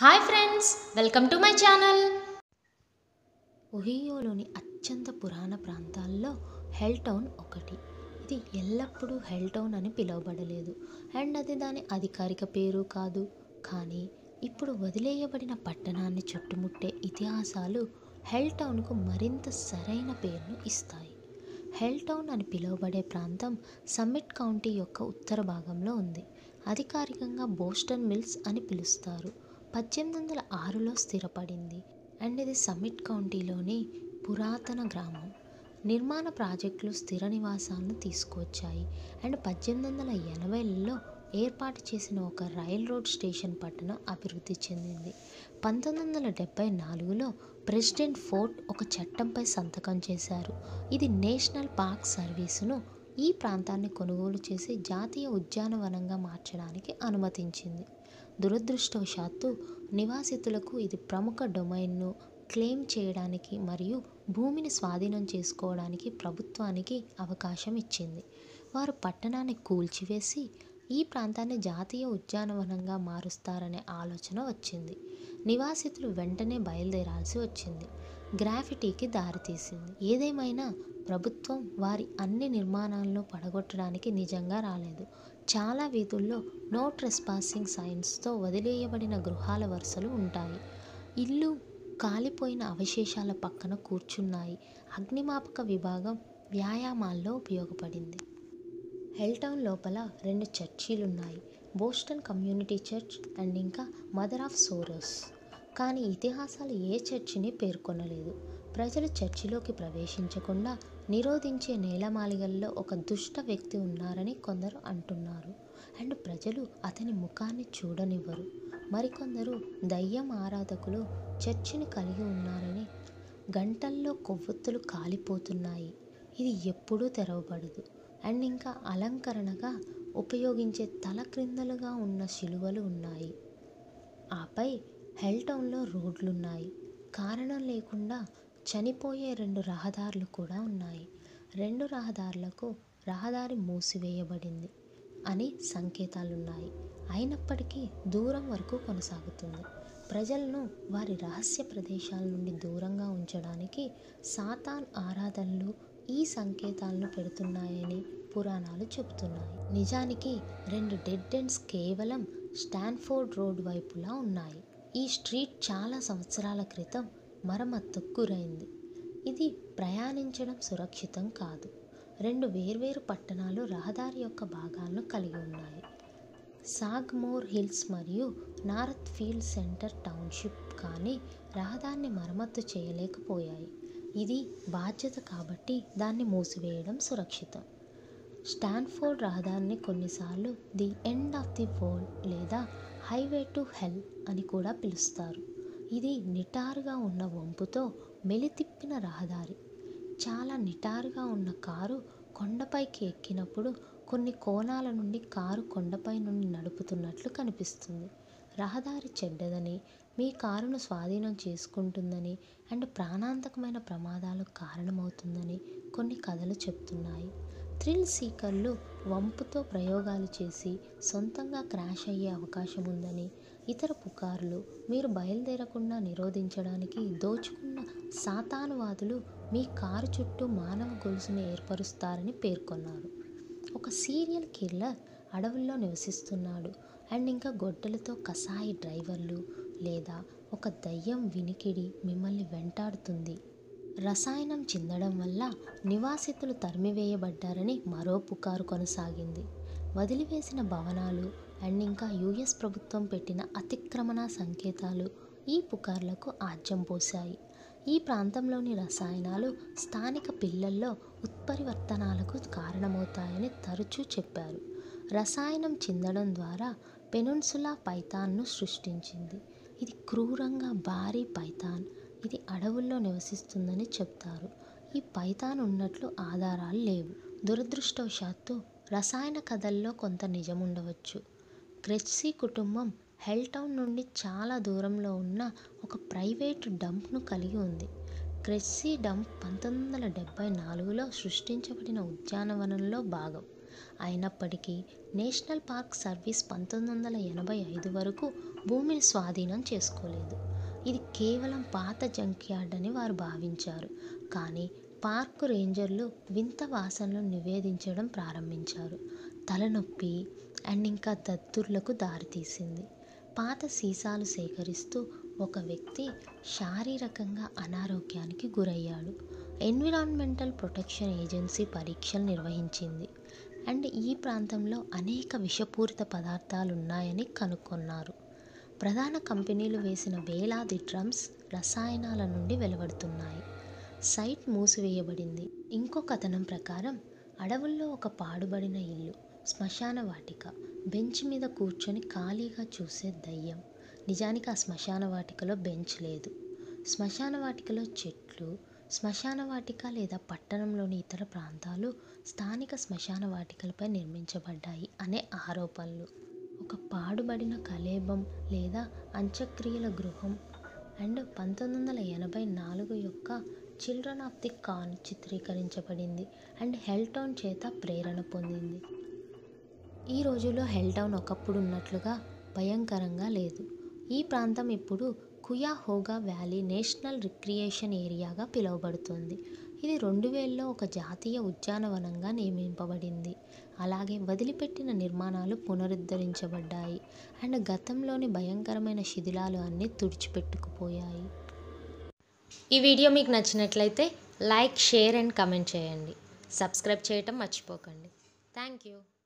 hi friends welcome to my channel ఒహియోలోని అత్యంత పురాణ ప్రాంతాల్లో హెల్ టౌన్ ఒకటి ఇది ఎల్లప్పుడూ హెల్ టౌన్ అని పిలువబడలేదు అండ్ అది దాని అధికారిక పేరు కాదు కానీ ఇప్పుడు వదిలేయబడిన పట్టణాన్ని చుట్టుముట్టే ఇతిహాసాలు హెల్ టౌన్కు మరింత సరైన పేరును ఇస్తాయి హెల్ టౌన్ అని పిలువబడే ప్రాంతం సమ్మిట్ కౌంటీ యొక్క ఉత్తర భాగంలో ఉంది అధికారికంగా బోస్టన్ మిల్స్ అని పిలుస్తారు పద్దెనిమిది వందల ఆరులో స్థిరపడింది అండ్ ఇది సమ్మిట్ కౌంటీలోని పురాతన గ్రామం నిర్మాణ ప్రాజెక్టులు స్థిర నివాసాలను తీసుకువచ్చాయి అండ్ పద్దెనిమిది వందల ఎనభైలలో ఏర్పాటు చేసిన ఒక రైల్ రోడ్ స్టేషన్ పట్టణం అభివృద్ధి చెందింది పంతొమ్మిది వందల డెబ్బై నాలుగులో ప్రెసిడెంట్ ఫోర్ట్ ఒక చట్టంపై సంతకం చేశారు ఇది నేషనల్ పార్క్ సర్వీసును ఈ ప్రాంతాన్ని కొనుగోలు చేసి జాతీయ ఉద్యానవనంగా మార్చడానికి అనుమతించింది దురదృష్టవశాత్తు నివాసితులకు ఇది ప్రముఖ డొమైన్ను క్లెయిమ్ చేయడానికి మరియు భూమిని స్వాధీనం చేసుకోవడానికి ప్రభుత్వానికి అవకాశం ఇచ్చింది వారు పట్టణాన్ని కూల్చివేసి ఈ ప్రాంతాన్ని జాతీయ ఉద్యానవనంగా మారుస్తారనే ఆలోచన వచ్చింది నివాసితులు వెంటనే బయలుదేరాల్సి వచ్చింది గ్రాఫిటీకి దారితీసింది ఏదేమైనా ప్రభుత్వం వారి అన్ని నిర్మాణాలను పడగొట్టడానికి నిజంగా రాలేదు చాలా వీధుల్లో నో ట్రెస్పాసింగ్ సైన్స్తో వదిలేయబడిన గృహాల వరుసలు ఉంటాయి ఇల్లు కాలిపోయిన అవశేషాల పక్కన కూర్చున్నాయి అగ్నిమాపక విభాగం వ్యాయామాల్లో ఉపయోగపడింది హెల్టౌన్ లోపల రెండు చర్చీలు ఉన్నాయి బోస్టన్ కమ్యూనిటీ చర్చ్ అండ్ ఇంకా మదర్ ఆఫ్ సోరోస్ కానీ ఇతిహాసాలు ఏ చర్చిని పేర్కొనలేదు ప్రజలు చర్చిలోకి ప్రవేశించకుండా నిరోధించే నేలమాలిగల్లో ఒక దుష్ట వ్యక్తి ఉన్నారని కొందరు అంటున్నారు అండ్ ప్రజలు అతని ముఖాన్ని చూడనివ్వరు మరికొందరు దయ్యం ఆరాధకులు చర్చిని కలిగి ఉన్నారని గంటల్లో కొవ్వొత్తులు కాలిపోతున్నాయి ఇది ఎప్పుడూ తెరవబడదు అండ్ ఇంకా అలంకరణగా ఉపయోగించే తల క్రిందలుగా ఉన్న శిలువలు ఉన్నాయి ఆపై హెల్టౌన్లో రోడ్లున్నాయి కారణం లేకుండా చనిపోయే రెండు రహదారులు కూడా ఉన్నాయి రెండు రహదారులకు రహదారి మూసివేయబడింది అని సంకేతాలున్నాయి అయినప్పటికీ దూరం వరకు కొనసాగుతుంది ప్రజలను వారి రహస్య ప్రదేశాల నుండి దూరంగా ఉంచడానికి సాతాన్ ఆరాధనలు ఈ సంకేతాలను పెడుతున్నాయని పురాణాలు చెబుతున్నాయి నిజానికి రెండు డెడ్ ఎండ్స్ కేవలం స్టాన్ఫోర్డ్ రోడ్ వైపులా ఉన్నాయి ఈ స్ట్రీట్ చాలా సంవత్సరాల క్రితం మరమ్మతుకు గురైంది ఇది ప్రయాణించడం సురక్షితం కాదు రెండు వేర్వేరు పట్టణాలు రహదారి యొక్క భాగాలను కలిగి ఉన్నాయి సాగ్మోర్ హిల్స్ మరియు నారత్ ఫీల్డ్ సెంటర్ టౌన్షిప్ కానీ రహదారిని మరమ్మతు చేయలేకపోయాయి ఇది బాధ్యత కాబట్టి దాన్ని మూసివేయడం సురక్షితం స్టాన్ఫోర్డ్ రహదారిని కొన్నిసార్లు the end of the world లేదా హైవే టు హెల్ అని కూడా పిలుస్తారు ఇది నిటారుగా ఉన్న వంపుతో మెలితిప్పిన రహదారి చాలా నిటారుగా ఉన్న కారు కొండపైకి ఎక్కినప్పుడు కొన్ని కోణాల నుండి కారు కొండపై నుండి నడుపుతున్నట్లు కనిపిస్తుంది రహదారి చెడ్డదని మీ కారును స్వాధీనం చేసుకుంటుందని అండ్ ప్రాణాంతకమైన ప్రమాదాలకు కారణమవుతుందని కొన్ని కథలు చెప్తున్నాయి థ్రిల్ సీకర్లు వంపుతో ప్రయోగాలు చేసి సొంతంగా క్రాష్ అయ్యే అవకాశం ఉందని ఇతర పుకార్లు మీరు బయలుదేరకుండా నిరోధించడానికి దోచుకున్న సాతానువాదులు మీ కారు చుట్టూ మానవ గొలుసుని ఏర్పరుస్తారని పేర్కొన్నారు ఒక సీరియల్ కిల్లర్ అడవుల్లో నివసిస్తున్నాడు అండ్ ఇంకా గొడ్డలతో కసాయి డ్రైవర్లు లేదా ఒక దయ్యం వినికిడి మిమ్మల్ని వెంటాడుతుంది రసాయనం చిందడం వల్ల నివాసితులు తరిమివేయబడ్డారని మరో పుకారు కొనసాగింది వదిలివేసిన భవనాలు అండ్ ఇంకా యుఎస్ ప్రభుత్వం పెట్టిన అతిక్రమణ సంకేతాలు ఈ పుకార్లకు ఆజ్యం పోశాయి ఈ ప్రాంతంలోని రసాయనాలు స్థానిక పిల్లల్లో ఉత్పరివర్తనాలకు కారణమవుతాయని తరచూ చెప్పారు రసాయనం చిందడం ద్వారా పెనున్సులా పైథాన్ను సృష్టించింది ఇది క్రూరంగా భారీ పైథాన్ ఇది అడవుల్లో నివసిస్తుందని చెప్తారు ఈ పైథాన్ ఉన్నట్లు ఆధారాలు లేవు దురదృష్టవశాత్తు రసాయన కథల్లో కొంత నిజం ఉండవచ్చు క్రెచ్సీ కుటుంబం హెల్టౌన్ నుండి చాలా దూరంలో ఉన్న ఒక ప్రైవేటు డంప్ను కలిగి ఉంది క్రెస్సీ డంప్ పంతొమ్మిది వందల డెబ్బై నాలుగులో సృష్టించబడిన ఉద్యానవనంలో భాగం అయినప్పటికీ నేషనల్ పార్క్ సర్వీస్ పంతొమ్మిది వందల ఎనభై ఐదు వరకు భూమిని స్వాధీనం చేసుకోలేదు ఇది కేవలం పాత జంక్ యార్డ్ అని వారు భావించారు కానీ పార్కు రేంజర్లు వింత వాసనలు నివేదించడం ప్రారంభించారు తలనొప్పి అండ్ ఇంకా దద్దుర్లకు దారితీసింది పాత సీసాలు సేకరిస్తూ ఒక వ్యక్తి శారీరకంగా అనారోగ్యానికి గురయ్యాడు ఎన్విరాన్మెంటల్ ప్రొటెక్షన్ ఏజెన్సీ పరీక్షలు నిర్వహించింది అండ్ ఈ ప్రాంతంలో అనేక విషపూరిత పదార్థాలు ఉన్నాయని కనుగొన్నారు ప్రధాన కంపెనీలు వేసిన వేలాది డ్రమ్స్ రసాయనాల నుండి వెలువడుతున్నాయి సైట్ మూసివేయబడింది ఇంకో కథనం ప్రకారం అడవుల్లో ఒక పాడుబడిన ఇల్లు శ్మశాన వాటిక బెంచ్ మీద కూర్చొని ఖాళీగా చూసే దయ్యం నిజానికి ఆ శ్మశాన వాటికలో బెంచ్ లేదు శ్మశాన వాటికలో చెట్లు శ్మశాన వాటిక లేదా పట్టణంలోని ఇతర ప్రాంతాలు స్థానిక శ్మశాన వాటికలపై నిర్మించబడ్డాయి అనే ఆరోపణలు ఒక పాడుబడిన కలేబం లేదా అంత్యక్రియల గృహం అండ్ పంతొమ్మిది వందల ఎనభై నాలుగు యొక్క చిల్డ్రన్ ఆఫ్ ది కాన్ చిత్రీకరించబడింది అండ్ హెల్టౌన్ చేత ప్రేరణ పొందింది ఈ రోజుల్లో హెల్టౌన్ ఒకప్పుడు ఉన్నట్లుగా భయంకరంగా లేదు ఈ ప్రాంతం ఇప్పుడు కుయాహోగా వ్యాలీ నేషనల్ రిక్రియేషన్ ఏరియాగా పిలువబడుతుంది ఇది రెండు వేలలో ఒక జాతీయ ఉద్యానవనంగా నియమింపబడింది అలాగే వదిలిపెట్టిన నిర్మాణాలు పునరుద్ధరించబడ్డాయి అండ్ గతంలోని భయంకరమైన శిథిలాలు అన్నీ తుడిచిపెట్టుకుపోయాయి ఈ వీడియో మీకు నచ్చినట్లయితే లైక్ షేర్ అండ్ కమెంట్ చేయండి సబ్స్క్రైబ్ చేయటం మర్చిపోకండి థ్యాంక్ యూ